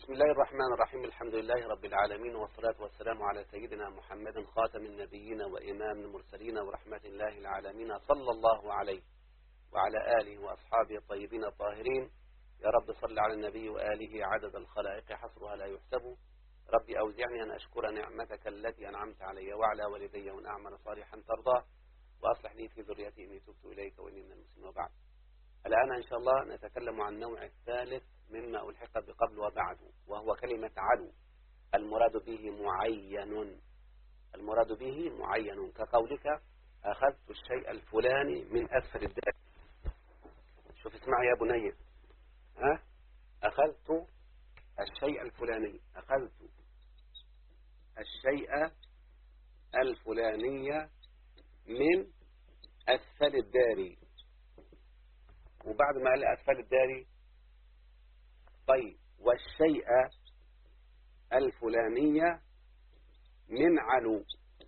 بسم الله الرحمن الرحيم الحمد لله رب العالمين والصلاة والسلام على سيدنا محمد خاتم النبيين وإمام المرسلين ورحمة الله العالمين صلى الله عليه وعلى آله وأصحابه الطيبين الطاهرين يا رب صل على النبي وآله عدد الخلائق حصرها لا يحسب ربي أوزعني أن أشكر نعمتك التي أنعمت علي وعلى والدي وأن أعمل صالحا ترضى وأصلح لي في ذريتي إني تبت إليك وإني من المسلمين وبعد الآن إن شاء الله نتكلم عن النوع الثالث مما ألحق بقبل وبعد وهو كلمة علو المراد به معين المراد به معين كقولك أخذت الشيء الفلاني من أسفل الدار شوف اسمع يا بني ها أخذت الشيء الفلاني أخذت الشيء الفلاني من أسفل الدار وبعد ما قال أسفل الدار طيب والشيء الفلانية من علو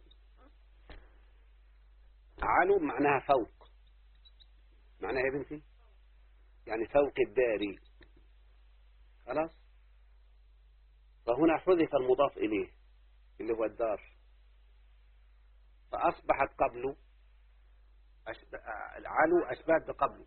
علو معناها فوق معناها يا بنتي يعني فوق الدار خلاص فهنا حذف المضاف إليه اللي هو الدار فأصبحت قبله العلو أشبهت بقبله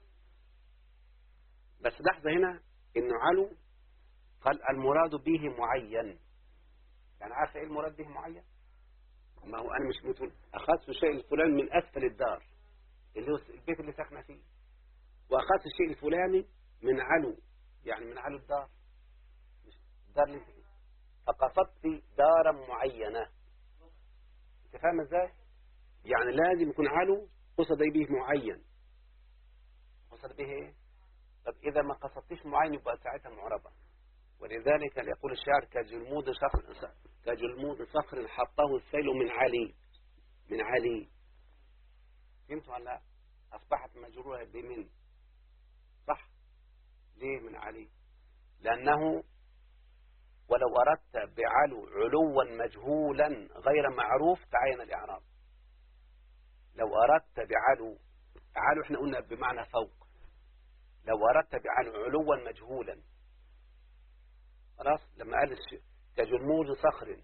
بس لحظة هنا إنه علو قال المراد به معين يعني عارف إيه المراد به معين ما هو أنا مش بتقول أخذت الشيء الفلاني من أسفل الدار اللي هو البيت اللي ساكنه فيه وأخذت الشيء الفلاني من علو يعني من علو الدار مش الدار اللي انت فيه فقصدت دارا معينة انت فاهم ازاي يعني لازم يكون علو قصد به معين قصد به ايه طب إذا ما قصدتش معين يبقى ساعتها معربة ولذلك يقول الشاعر كجلمود صخر كجلمود صخر حطه السيل من علي من علي فهمتوا ولا أصبحت مجرورة بمن صح ليه من علي لأنه ولو أردت بعلو علوا مجهولا غير معروف تعين الإعراب لو أردت بعلو علو احنا قلنا بمعنى فوق لو أردت بعلو علوا مجهولا خلاص لما قال كجلمود صخر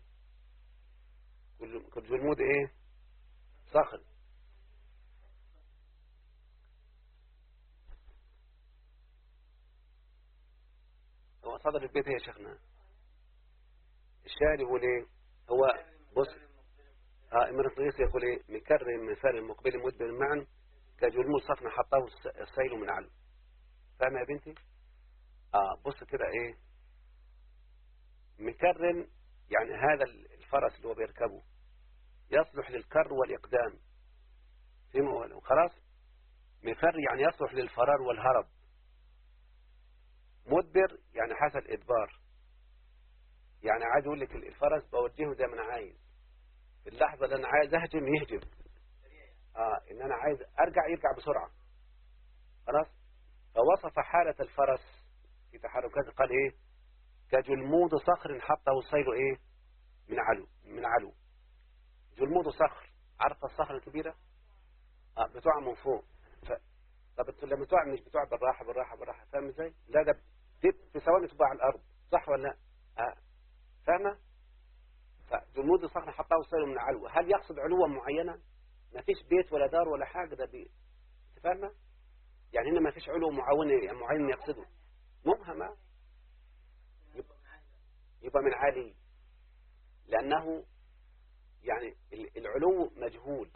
كجلمود ايه صخر هو صدر البيت يا شيخنا الشاعر يقول ايه هو بص اه امرأة القيس يقول ايه مكرم مثال المقبل مدبر معا كجلمود صخر حطه السيل من علو فاهمة يا بنتي اه بص كده ايه مكرم يعني هذا الفرس اللي هو بيركبه يصلح للكر والإقدام فهموا خلاص مفر يعني يصلح للفرار والهرب مدبر يعني حسن إدبار يعني عايز أقول لك الفرس بوجهه زي ما أنا عايز في اللحظة اللي أنا عايز أهجم يهجم آه إن أنا عايز أرجع يرجع بسرعة خلاص فوصف حالة الفرس في تحركاته قال إيه كجلمود صخر حطه السيل إيه من علو من علو جلمود صخر عارف الصخر الكبيرة آه بتقع من فوق ف... طب لما تقع مش بتقع بالراحة بالراحة بالراحة فاهم ازاي لا ده في ثواني تبقى على الأرض صح ولا لا آه. فاهمة فجلمود صخر حطه السيل من علو هل يقصد علوا معينة ما فيش بيت ولا دار ولا حاجة ده بي... فاهمة يعني هنا ما فيش علو معين معين يقصده مبهمة يبقى, يبقى من عالي لأنه يعني العلو مجهول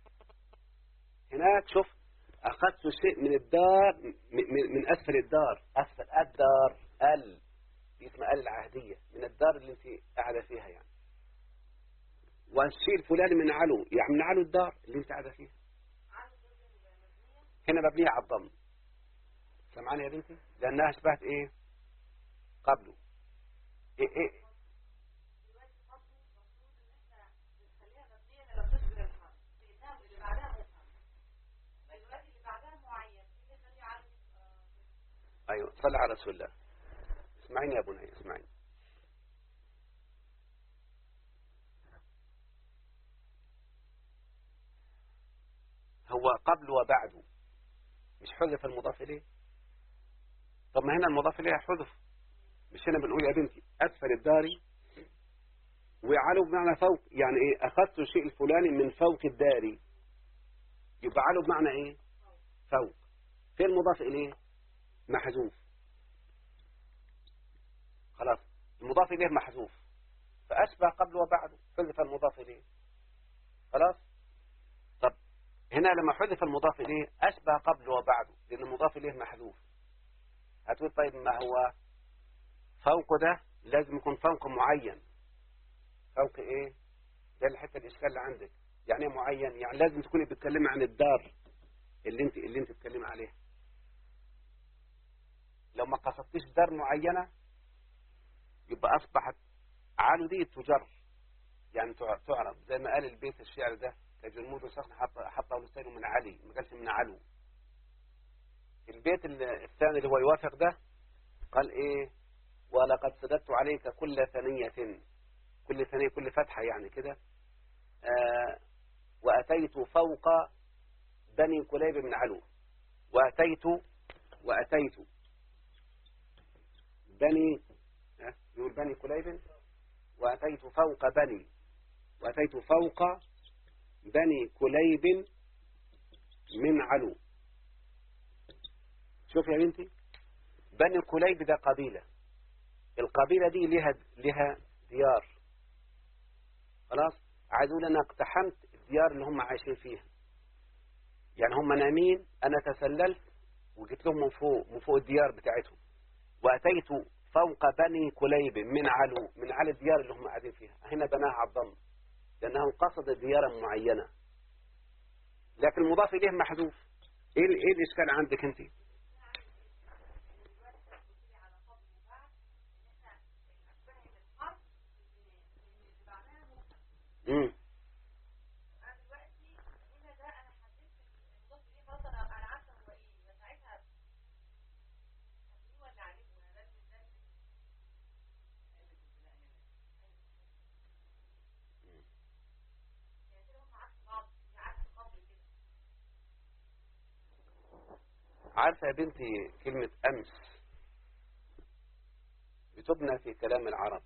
هناك شوف أخذت شيء من الدار من أسفل الدار أسفل الدار ال اسمها ال العهدية من الدار اللي انت قاعدة فيها يعني والشيء الفلاني من علو يعني من علو الدار اللي انت قاعدة فيها هنا مبنية على الضم سمعاني يا بنتي لأنها اشبهت ايه قبله ايه ايه ايوه صل على رسول الله اسمعيني يا بني اسمعيني هو قبل وبعد مش حذف المضاف اليه طب ما هنا المضاف اليه حذف مش هنا بنقول يا بنتي أسفل الدار وعلو بمعنى فوق يعني إيه أخذت الشيء الفلاني من فوق الدار يبقى علو بمعنى إيه فوق فين المضاف إليه محذوف خلاص المضاف إليه محذوف فأشبه قبل وبعده حذف المضاف إليه خلاص طب هنا لما حذف المضاف إليه أشبه قبل وبعده لأن المضاف إليه محذوف هتقول طيب ما هو فوق ده لازم يكون فوق معين فوق ايه ده الحته الاشكال اللي عندك يعني ايه معين يعني لازم تكوني بتتكلمي عن الدار اللي انت اللي انت بتتكلمي عليها لو ما قصدتيش دار معينه يبقى اصبحت عالو دي تجر يعني تعرف زي ما قال البيت الشعر ده كجرمود وسخن حط حطه لسانه من علي ما قالش من علو البيت الثاني اللي هو يوافق ده قال ايه ولقد سددت عليك كل ثنية كل ثنية كل فتحة يعني كده آه وأتيت فوق بني كليب من علو وأتيت وأتيت بني يقول بني كليب وأتيت فوق بني وأتيت فوق بني كليب من علو شوف يا بنتي بني كليب ده قبيلة القبيلة دي لها لها ديار خلاص عايز اقول انا اقتحمت الديار اللي هم عايشين فيها يعني هم نايمين انا تسللت وجيت لهم من فوق من فوق الديار بتاعتهم واتيت فوق بني كليب من علو من على الديار اللي هم قاعدين فيها هنا بناها على الضم لانه قصد ديارا معينة لكن المضاف اليه محذوف ايه ايه الاشكال عندك انت امم عارفة يا بنتي كلمة أمس بتبنى في كلام العرب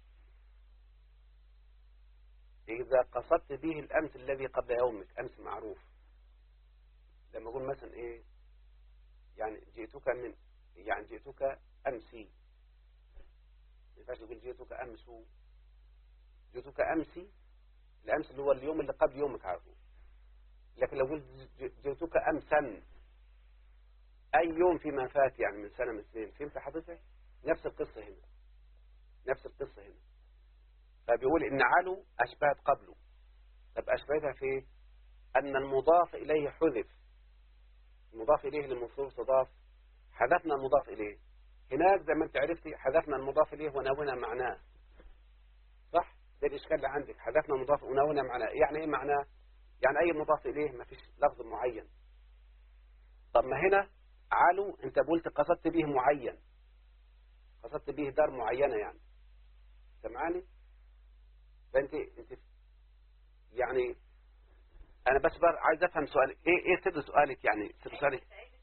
إذا قصدت به الأمس الذي قبل يومك أمس معروف لما أقول مثلا إيه يعني جئتك من يعني جئتك أمسي ما ينفعش تقول جئتك أمس جئتك أمسي الأمس اللي هو اليوم اللي قبل يومك عارفه لكن لو قلت جئتك أمسا أي يوم فيما فات يعني من سنة من سنين فهمت حضرتك نفس القصة هنا نفس القصة هنا فبيقول إن علو أشبهت قبله طب أشبهتها في إيه؟ أن المضاف إليه حذف المضاف إليه المفروض تضاف حذفنا المضاف إليه هناك زي ما أنت عرفتي حذفنا المضاف إليه ونونا معناه صح ده الإشكال اللي عندك حذفنا المضاف ونونا معناه يعني إيه معناه يعني أي مضاف إليه ما فيش لفظ معين طب ما هنا علو أنت قلت قصدت به معين قصدت به دار معينة يعني سمعاني فانت انت يعني انا بس بر عايز افهم سؤال ايه ايه سر سؤالك يعني سر سؤالك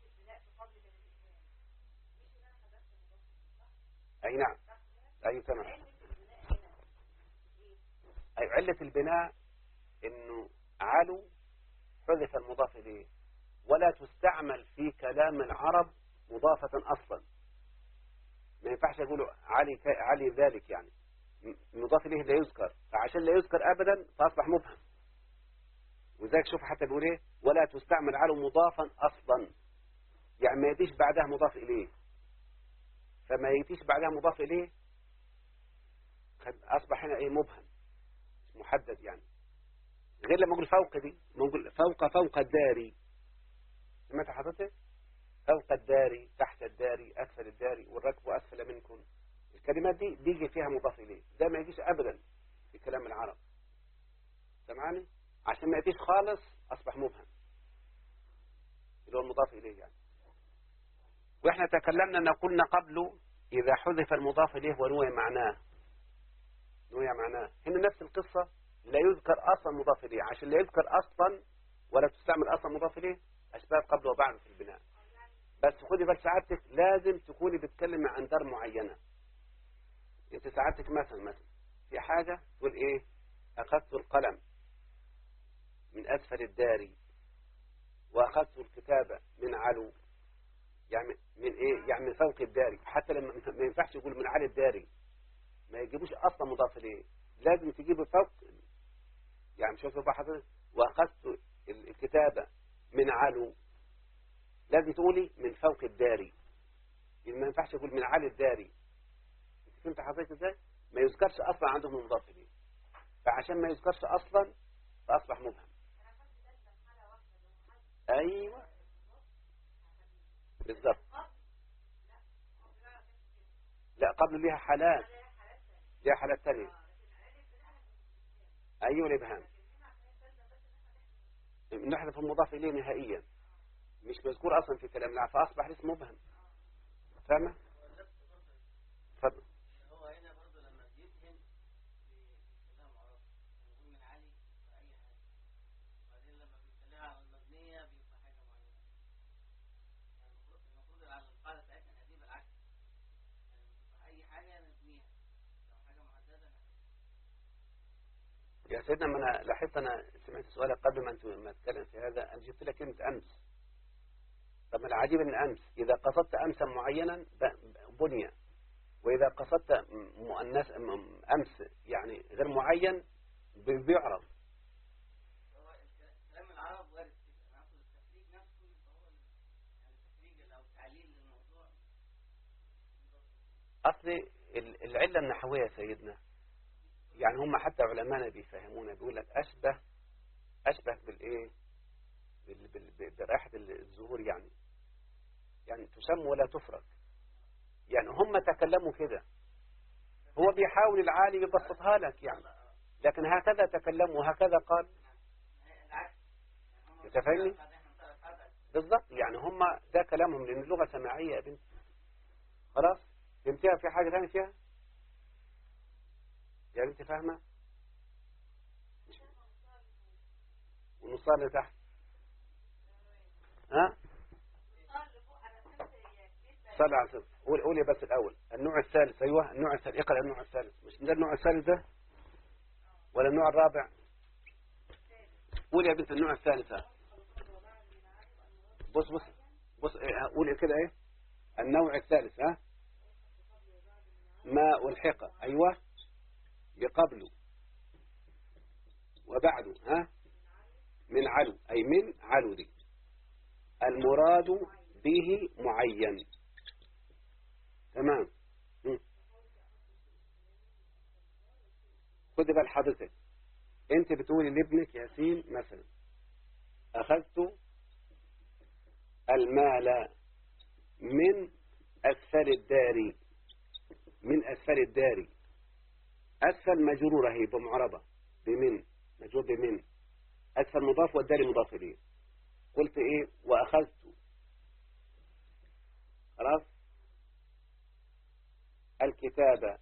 اي نعم اي تمام اي علة البناء انه علو حذف المضاف اليه ولا تستعمل في كلام العرب مضافة اصلا ما ينفعش يقولوا علي علي ذلك يعني مضاف إليه لا يذكر فعشان لا يذكر أبدا فأصبح مبهم وذلك شوف حتى بيقول إيه ولا تستعمل على مضافا أصلا يعني ما يديش بعدها مضاف إليه فما يديش بعدها مضاف إليه أصبح هنا إيه مبهم محدد يعني غير لما أقول فوق دي نقول فوق فوق الداري سمعت حضرتك فوق الداري تحت الداري أسفل الداري والركب أسفل منكم الكلمات دي بيجي فيها مضاف إليه ده ما يجيش أبدا في كلام العرب سمعني عشان ما يجيش خالص أصبح مبهم اللي هو المضاف إليه يعني وإحنا تكلمنا أن قلنا قبله إذا حذف المضاف إليه ونوي معناه نوي معناه هنا نفس القصة لا يذكر أصلا مضاف إليه عشان لا يذكر أصلا ولا تستعمل أصلا مضاف إليه أسباب قبل وبعد في البناء بس خدي بس سعادتك لازم تكوني بتكلمي عن دار معينة انت ساعدتك مثلا مثلا في حاجة تقول ايه اخذت القلم من اسفل الداري واخذت الكتابة من علو يعني من ايه يعني من فوق الداري حتى لما ما ينفعش يقول من على الداري ما يجيبوش اصلا مضاف اليه لازم تجيب فوق يعني شوف بقى حضرتك واخذت الكتابة من علو لازم تقولي من فوق الداري يعني ما ينفعش يقول من على الداري انت فهمت حضرتك ازاي ما يذكرش اصلا عندهم مضاف اليه فعشان ما يذكرش اصلا فاصبح مبهم ايوه بالضبط لا قبل ليها حالات ليها حالات ثانيه ايوه الابهام نحذف المضاف اليه نهائيا مش مذكور اصلا في كلامنا فاصبح الاسم مبهم فاهمه اتفضل هو هنا برضه لما بيفهم في كلام عربي يقول من علي في اي حاجه وبعدين لما بيخليها على المبنيه بيبقى حاجه معينه يعني المفروض المفروض على القاعده بتاعتنا نهديه بالعكس يعني بتبقى اي حاجه نبنيها لو حاجه محدده نحددها يا سيدنا ما انا لاحظت انا سمعت سؤالك قبل ما انت ما اتكلم في هذا انا جبت لك كلمه امس طب ما العجيب ان امس اذا قصدت امسا معينا ب- بني واذا قصدت م- مؤنث م- امس يعني غير معين بي- بيعرف هو الك- كلام العرب وارد كده انا اقصد التفريج نفسه يبقى هو ال- يعني التفريج او التعليل للموضوع اصل ال- العله النحويه يا سيدنا يعني هم حتى علماءنا بيفهمونا بيقول لك اشبه اشبه بالايه بال- بال- ب- برائحه الزهور يعني يعني تسمى ولا تفرق يعني هم تكلموا كده هو بيحاول العالي يبسطها لك يعني لكن هكذا تكلموا وهكذا قال العكس يعني هم أنت فاهمني؟ بعدين احنا نطلع القاعده بالضبط يعني هم ده كلامهم لان اللغه سماعيه يا بنت خلاص فهمتيها في حاجه ثانيه فيها يا بنت فاهمه مش- والنصار اللي تحت ها صلي على الصدق قول قول بس الاول النوع الثالث ايوه النوع الثالث اقرا النوع الثالث مش ده النوع الثالث ده ولا النوع الرابع قول يا بنت النوع الثالث ها. بص بص بص إيه، قول كده ايه النوع الثالث ها ما ألحق أيوة بقبله وبعده ها من علو أي من علو دي المراد به معين تمام م. خد بال حضرتك انت بتقولي لابنك ياسين مثلا اخذت المال من اسفل الدار من اسفل الدار اسفل مجرورة هي بمعربة بمن مجرور بمن اسفل مضاف والدار مضاف اليه قلت ايه واخذت خلاص الكتابة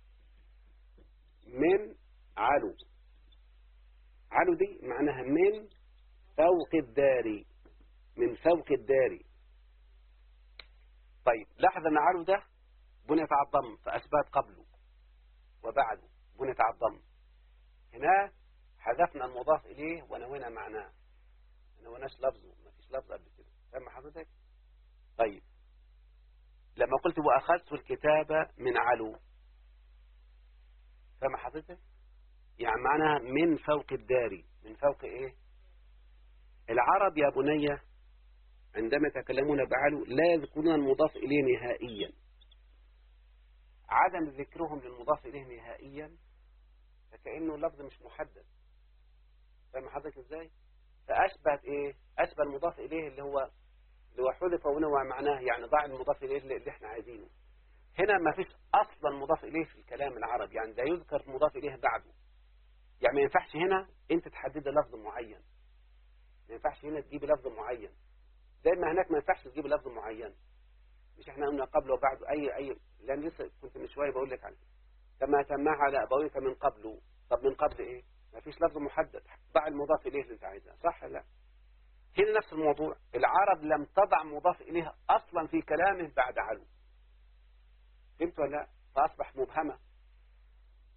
من علو علو دي معناها من فوق الدار من فوق الدار طيب لاحظ ان علو ده بنيت على الضم فأثبات قبله وبعده بنيت على الضم هنا حذفنا المضاف إليه ونوينا معناه ما نويناش لفظه ما فيش لفظ قبل كده فاهم حضرتك طيب لما قلت وأخذت الكتابة من علو فاهم حضرتك يعني معناها من فوق الدار من فوق ايه العرب يا بني عندما يتكلمون بعلو لا يذكرون المضاف إليه نهائيا عدم ذكرهم للمضاف إليه نهائيا فكأنه لفظ مش محدد فاهم حضرتك ازاي فأشبه ايه أشبه المضاف إليه اللي هو اللي هو حذف ونوع معناه يعني ضع المضاف إليه اللي اللي احنا عايزينه هنا ما فيش أصلا مضاف إليه في الكلام العربي يعني لا يذكر مضاف إليه بعده يعني ما ينفعش هنا انت تحدد لفظ معين ما ينفعش هنا تجيب لفظ معين زي ما هناك ما ينفعش تجيب لفظ معين مش احنا قلنا قبل وبعد اي اي لان لسه كنت من شويه بقول لك عنه كما تم على ابويك من قبل طب من قبل ايه ما فيش لفظ محدد ضع المضاف اليه اللي انت عايزها صح ولا لا هنا نفس الموضوع العرب لم تضع مضاف اليها اصلا في كلامه بعد علو فهمت ولا لا فاصبح مبهمه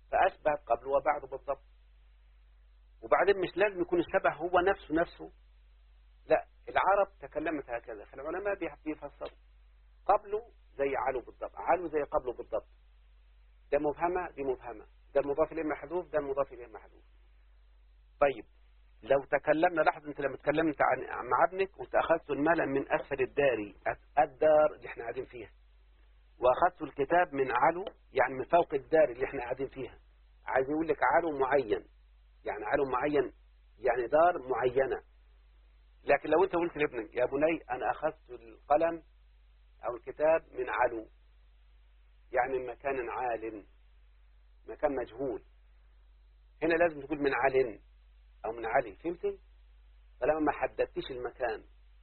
فأشبه قبل وبعد بالضبط وبعدين مش لازم يكون الشبه هو نفسه نفسه لا العرب تكلمت هكذا فالعلماء بيفسروا قبله زي علو بالضبط علو زي قبله بالضبط ده مبهمة دي مبهمة ده المضاف إليه محذوف ده المضاف إليه محذوف طيب لو تكلمنا لحظة انت لما تكلمت عن مع ابنك وانت اخذت المال من اسفل الدار الدار اللي احنا قاعدين فيها واخذت الكتاب من علو يعني من فوق الدار اللي احنا قاعدين فيها عايز يقول لك علو معين يعني علو معين يعني دار معينة لكن لو انت قلت لابنك يا بني انا اخذت القلم او الكتاب من علو يعني من مكان عال مكان مجهول هنا لازم تقول من عال او من علي فهمتي فلما ما حددتيش المكان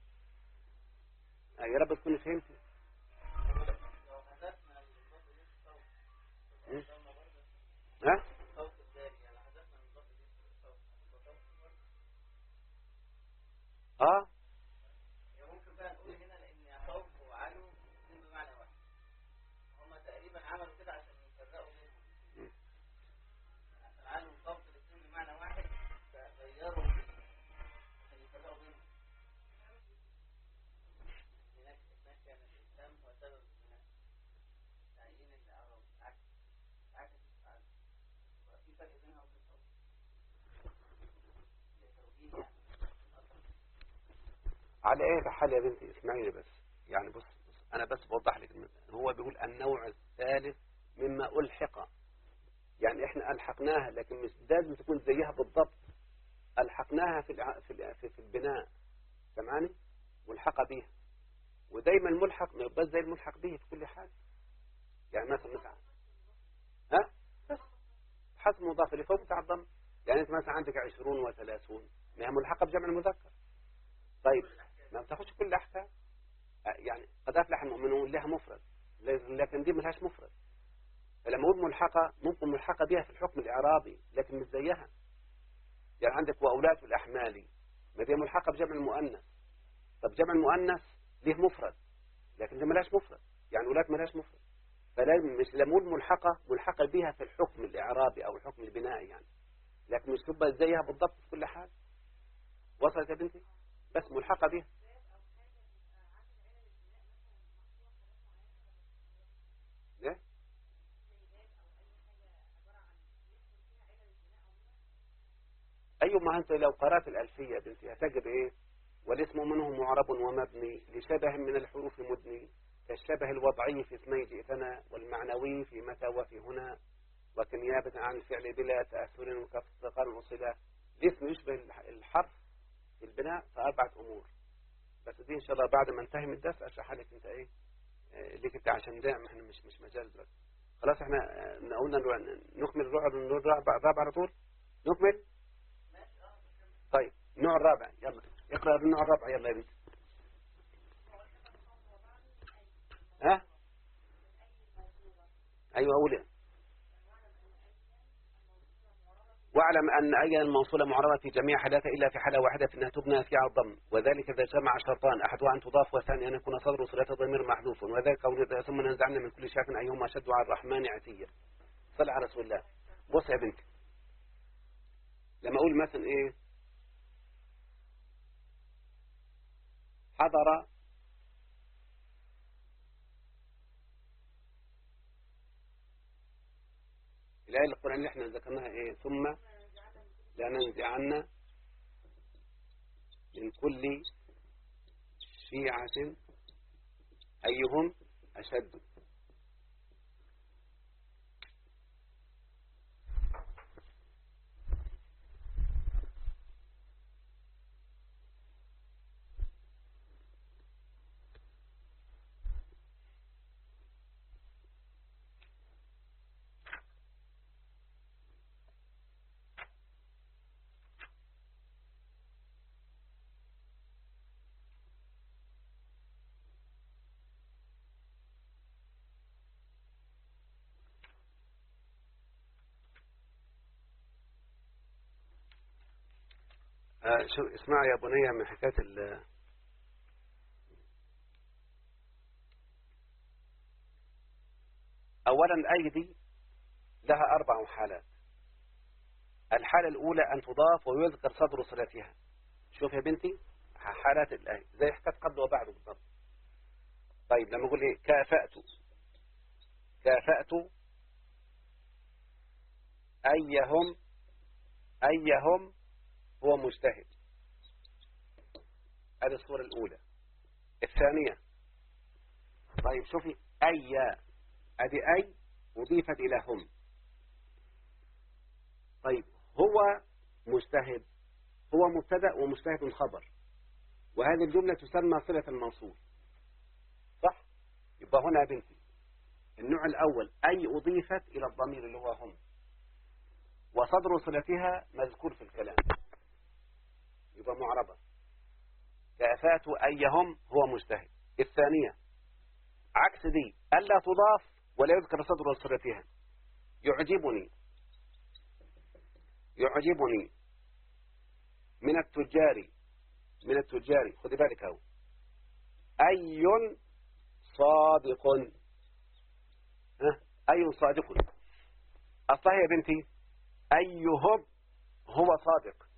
يا رب تكوني فهمتي لو حذفنا المضاف إليه الصوت م? قلنا برضه ها صوت الداري يعني حذفنا المضاف إليه الصوت هتبقى صوت برضه. اه يعني ممكن بقى نقول هنا لأن خوف وعلو الاثنين بمعنى واحد هما تقريبا عملوا كده عشان يفرقوا بينهم عشان علو وخوف الاثنين بمعنى واحد فغيروا عشان يفرقوا بينهم هناك هناك كان الإسلام هو سبب البناء تعيين الأعراب عكس عكس الفعل وفي فرق بينها وبين الصوت لتوجيه يعني على ايه حال يا بنتي اسمعيني بس يعني بص, بص انا بس بوضح لك المثال. هو بيقول النوع الثالث مما الحق يعني احنا الحقناها لكن مش لازم تكون زيها بالضبط الحقناها في الع... في, ال... في في البناء سمعاني ملحقه بيها ودايما الملحق ما يبقى زي الملحق به في كل حال يعني مثلا مثلا ها بس حسب مضاف اليه فهو متعظم يعني انت مثلا عندك عشرون وثلاثون ما هي ملحقه بجمع المذكر طيب ما بتاخدش كل الاحكام آه، يعني قد افلح المؤمنون لها مفرد لكن دي ملهاش مفرد فلما اقول ملحقه ممكن ملحقه بها في الحكم الاعرابي لكن مش زيها يعني عندك واولاد الاحمال ما دي ملحقه بجمع المؤنث طب جمع المؤنث ليه مفرد لكن دي ملهاش مفرد يعني اولاد ملهاش مفرد فلازم مش لما اقول ملحقه ملحقه بها في الحكم الاعرابي او الحكم البنائي يعني لكن مش تبقى زيها بالضبط في كل حال وصلت يا بنتي بس ملحقه بها ليه؟ أيوة ما أنت لو قرأت الألفية يا بنتي هتجد إيه والاسم منه معرب ومبني لشبه من الحروف مدني كالشبه الوضعي في اسمي جئتنا والمعنوي في متى وفي هنا وكنيابة عن الفعل بلا تأثر وكافتقار وصلة الاسم يشبه الح- الحرف في البناء في أربعة أمور بس دي إن شاء الله بعد ما انتهي من الدرس أشرح لك أنت إيه آه، ليك أنت عشان ده ما احنا مش مش مجال دلوقتي خلاص احنا آه، قلنا نروح- نكمل الرعب الرابع الرابع على طول نكمل طيب النوع الرابع يلا اقرأ النوع الرابع يلا يا بنت ها ايوه اولى واعلم ان اي الموصوله معربه في جميع حالاتها الا في حاله واحده انها تبنى فيها الضم وذلك اذا جمع شرطان احدها ان تضاف والثاني ان يكون صدر صله ضمير محذوف وذلك قول ثم نزعنا من كل شاك ايهما اشد على الرحمن عتيا صل على رسول الله بص يا بنتي لما اقول مثلا ايه حضر الآية القرآن اللي احنا ذكرناها ايه ثم لننزعن من كل شيعة أيهم أشد آه شو اسمع يا بنية من حكاية ال أولا الآية دي لها أربع حالات الحالة الأولى أن تضاف ويذكر صدر صلتها شوف يا بنتي حالات الآية زي حكاية قبل وبعد بالضبط طيب لما أقول إيه كافأت كافأت أيهم أيهم هو مجتهد هذه الصورة الأولى الثانية طيب شوفي أي أدي أي أضيفت إلى هم طيب هو مجتهد هو مبتدا ومجتهد خبر وهذه الجملة تسمى صلة الموصول صح يبقى هنا يا بنتي النوع الأول أي أضيفت إلى الضمير اللي هو هم وصدر صلتها مذكور في الكلام يبقى معربة كافات أيهم هو مجتهد الثانية عكس دي ألا تضاف ولا يذكر صدر صلتها يعجبني يعجبني من التجار من التجار خذ بالك اهو أي صادق ها أي صادق أصلا يا بنتي أيهم هو صادق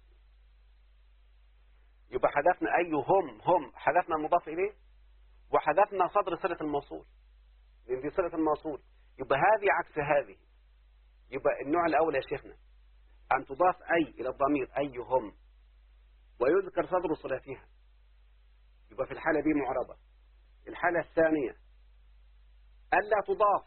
يبقى حذفنا أيهم هم حذفنا المضاف إليه وحذفنا صدر صلة الموصول لأن دي صلة الموصول يبقى هذه عكس هذه يبقى النوع الأول يا شيخنا أن تضاف أي إلى الضمير أيهم ويذكر صدر صلاتها يبقى في الحالة دي معربة الحالة الثانية ألا تضاف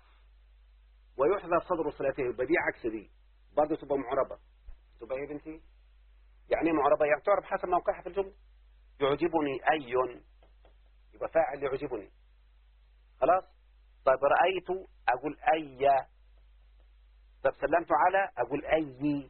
ويحذف صدر صلاتها يبقى دي عكس دي برضه تبقى معربة تبقى ايه بنتي يعني معربة يعني تعرف حسب موقعها في الجملة يعجبني أي يبقى فاعل يعجبني خلاص طيب رأيت أقول أي طب سلمت على أقول أي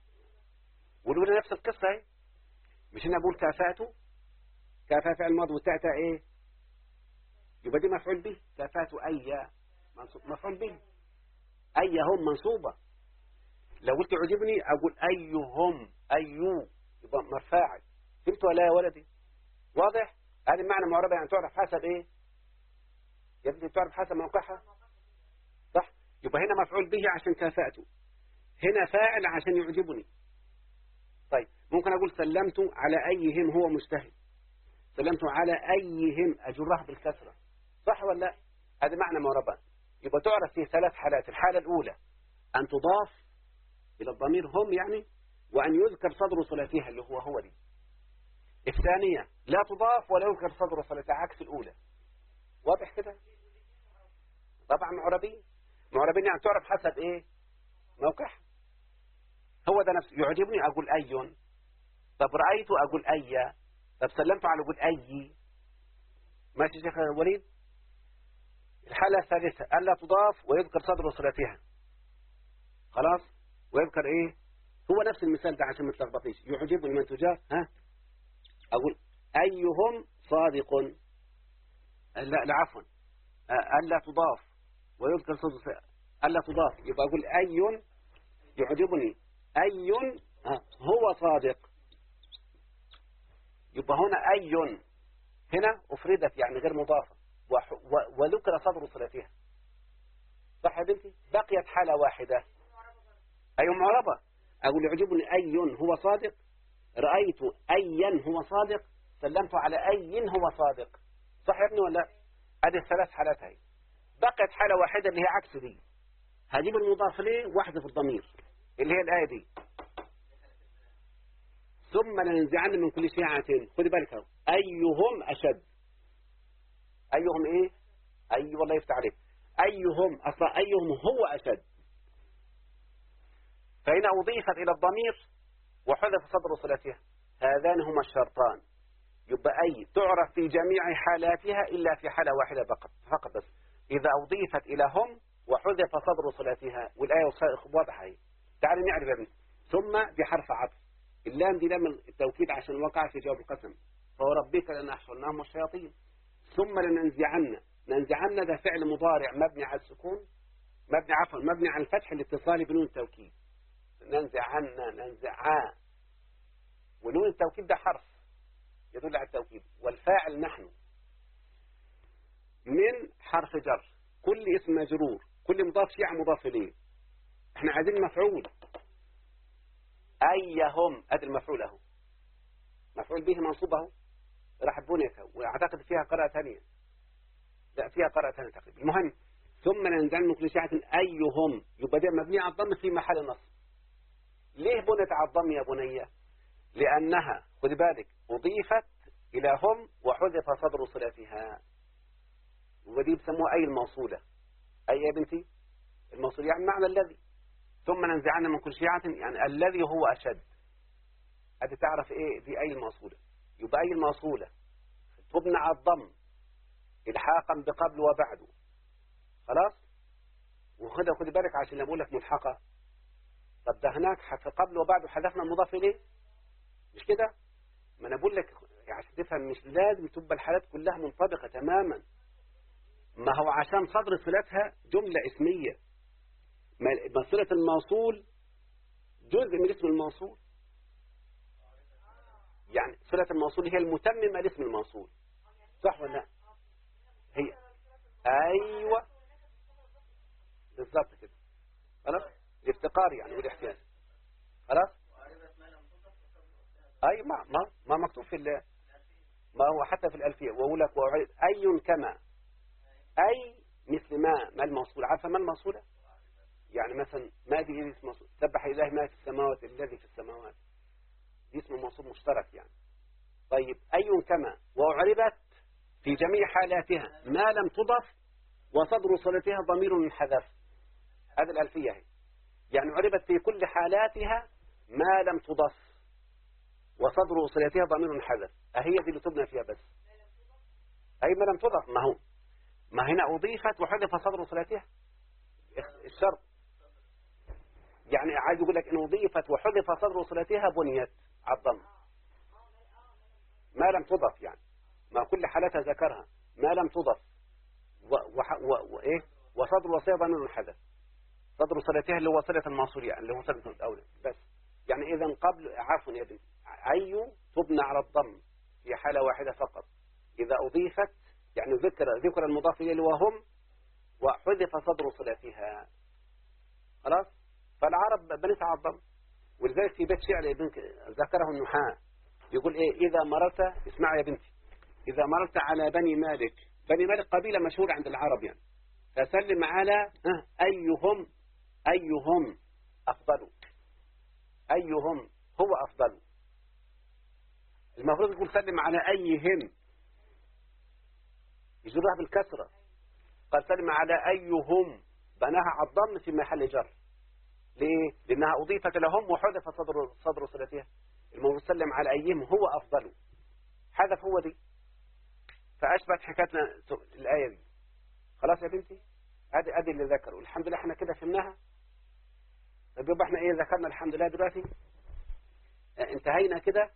ولولا نفس القصة اهي مش انا اقول كافاته كافا فعل الماضي والتاء ايه يبقى دي مفعول به كافاته اي مفعول به اي هم منصوبة لو قلت عجبني اقول ايهم ايو يبقى مرفاعل فهمت ولا يا ولدي واضح هذه معنى معربة يعني تعرف حسب ايه يا ابني تعرف حسب موقعها صح يبقى هنا مفعول به عشان كافاته هنا فاعل عشان يعجبني طيب ممكن أقول سلمت على أيهم هو مجتهد سلمت على أيهم أجرها بالكسرة صح ولا لا هذا معنى مربع يبقى تعرف في ثلاث حالات الحالة الأولى أن تضاف إلى الضمير هم يعني وأن يذكر صدر صلاتها اللي هو هو دي الثانية لا تضاف ولا يذكر صدر صلاتها عكس الأولى واضح كده طبعا معربين معربين يعني تعرف حسب إيه موقعها هو ده نفسه يعجبني أقول أي طب رأيت أقول أي طب سلمت على أقول أي ماشي شيخ وليد الحالة الثالثة ألا تضاف ويذكر صدر صلتها خلاص ويذكر إيه هو نفس المثال ده عشان ما تلخبطيش يعجبني من تجار ها أقول أيهم صادق لا لا عفوا ألا تضاف ويذكر صدر ألا تضاف يبقى أقول أي يعجبني أي هو صادق يبقى هنا أي هنا أفردت يعني غير مضافة وذكر صدر صلتها صح يا بنتي بقيت حالة واحدة أي معربة أقول يعجبني أي هو صادق رأيت أيا هو صادق سلمت على أي هو صادق صح يا ابني ولا هذه الثلاث حالات هاي بقيت حالة واحدة اللي هي عكس دي هجيب المضاف ليه واحدة في الضمير اللي هي الآية دي ثم لننزعن من كل شيعة خذي بالك أيهم أشد أيهم إيه أي والله يفتح عليك أيهم أصلا أيهم هو أشد فإن أضيفت إلى الضمير وحذف صدر صلتها هذان هما الشرطان يبقى أي تعرف في جميع حالاتها إلا في حالة واحدة فقط فقط بس إذا أضيفت إلى هم وحذف صدر صلاتها والآية واضحة هي تعالى نعرف يا ابني ثم بحرف عطف اللام دي لام التوكيد عشان وقع في جواب القسم فوربك لنحشرناهم الشياطين ثم لننزعن ننزعن ده فعل مضارع مبني على السكون مبني عفوا مبني على الفتح الاتصالي بنون التوكيد ننزعن ننزعا ونون التوكيد ده حرف يدل على التوكيد والفاعل نحن من حرف جر كل اسم مجرور كل مضاف شيء مضاف إليه احنا عايزين مفعول أيهم أدي المفعول أهو مفعول به منصوب أهو راح بنيت وأعتقد فيها قراءة ثانية لا فيها قراءة ثانية تقريبا المهم ثم ننزل من كل شيعة أيهم يبقى ده مبني على الضم في محل نصب ليه بنت على الضم يا بنية لأنها خذ بالك أضيفت إلى هم وحذف صدر صلتها ودي بسموها أي الموصولة أي يا بنتي الموصول يعني معنى الذي ثم ننزعنا من كل شيعة يعني الذي هو أشد هذه تعرف إيه دي أي الموصولة يبقى أي الموصولة تبنى على الضم إلحاقا بقبل وبعده خلاص وخد خد بالك عشان لما أقول لك ملحقة طب ده هناك في قبل وبعد حذفنا المضاف إليه مش كده ما أنا بقول لك عشان تفهم مش لازم تبقى الحالات كلها منطبقة تماما ما هو عشان صدر صلتها جملة اسمية ما صلة الموصول جزء من اسم الموصول يعني صلة الموصول هي المتممة لاسم الموصول صح ولا لا هي ايوه بالظبط كده خلاص الافتقار يعني والاحتياج خلاص اي ما ما ما مكتوب في ما هو حتى في الالفيه واقول لك اي كما اي مثل ما ما الموصول عارفه ما الموصوله يعني مثلا ما دي اسم موصول سبح اله ما في السماوات الذي في السماوات دي اسم موصول مشترك يعني طيب اي كما واعربت في جميع حالاتها ما لم تضف وصدر صلتها ضمير منحذف هذه الألفية هي يعني عربت في كل حالاتها ما لم تضف وصدر صلتها ضمير منحذف أهي دي اللي تبنى فيها بس أي ما لم تضف ما هو ما هنا أضيفت وحذف صدر صلتها الشرط يعني عايز يقول لك إن أضيفت وحذف صدر صلتها بنيت على الضم ما لم تضف يعني ما كل حالتها ذكرها ما لم تضف و و و وإيه وصدر الوصية ضمير الحدث صدر صلتها اللي هو صلة الموصول يعني اللي هو صلة الأولى بس يعني إذا قبل عفوا يا بنت أي تبنى على الضم في حالة واحدة فقط إذا أضيفت يعني ذكر ذكر المضاف إليه وهم وحذف صدر صلتها خلاص فالعرب بنت على الضم ولذلك في بيت شعر ذكره النحاة يقول إيه إذا مررت اسمع يا بنتي إذا مررت على بني مالك بني مالك قبيلة مشهورة عند العرب يعني فسلم على أيهم أيهم أفضل أيهم هو أفضل المفروض يقول سلم على أيهم يجرها بالكسرة قال سلم على أيهم بناها على الضم في محل جر ليه؟ لأنها أضيفت لهم وحذف صدر صدر صلتها المفروض سلم على أيهم هو أفضل حذف هو دي فأشبهت حكايتنا الآية دي خلاص يا بنتي هذه ادي اللي ذكروا الحمد لله احنا كده فهمناها طب يبقى احنا ايه ذكرنا الحمد لله دلوقتي انتهينا كده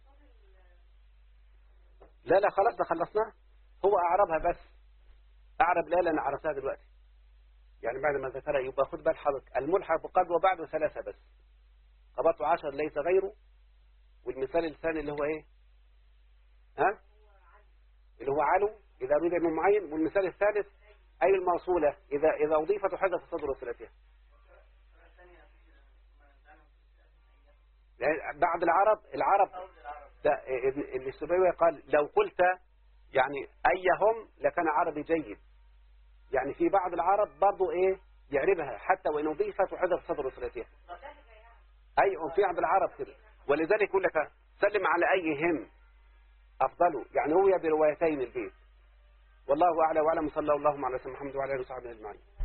لا لا خلاص ده خلصناها هو اعربها بس اعرب لا لا انا عرفتها دلوقتي يعني بعد ما ذكرها يبقى خد بال حضرتك الملحق قبل وبعد ثلاثة بس قبضت عشر ليس غيره والمثال الثاني اللي هو ايه ها اللي هو علو إذا أريد من معين والمثال الثالث أي الموصولة إذا إذا أضيفت حدث صدر صلتها يعني بعد العرب العرب ابن السبيوي قال لو قلت يعني أيهم لكان عربي جيد يعني في بعض العرب برضو إيه يعربها حتى وإن أضيفت وحدث صدر صلتها أي في بعض العرب كده ولذلك يقول لك سلم على أيهم أفضل يعني هو بروايتين البيت والله أعلى وأعلم صلى الله عليه وسلم محمد وعلى آله وصحبه أجمعين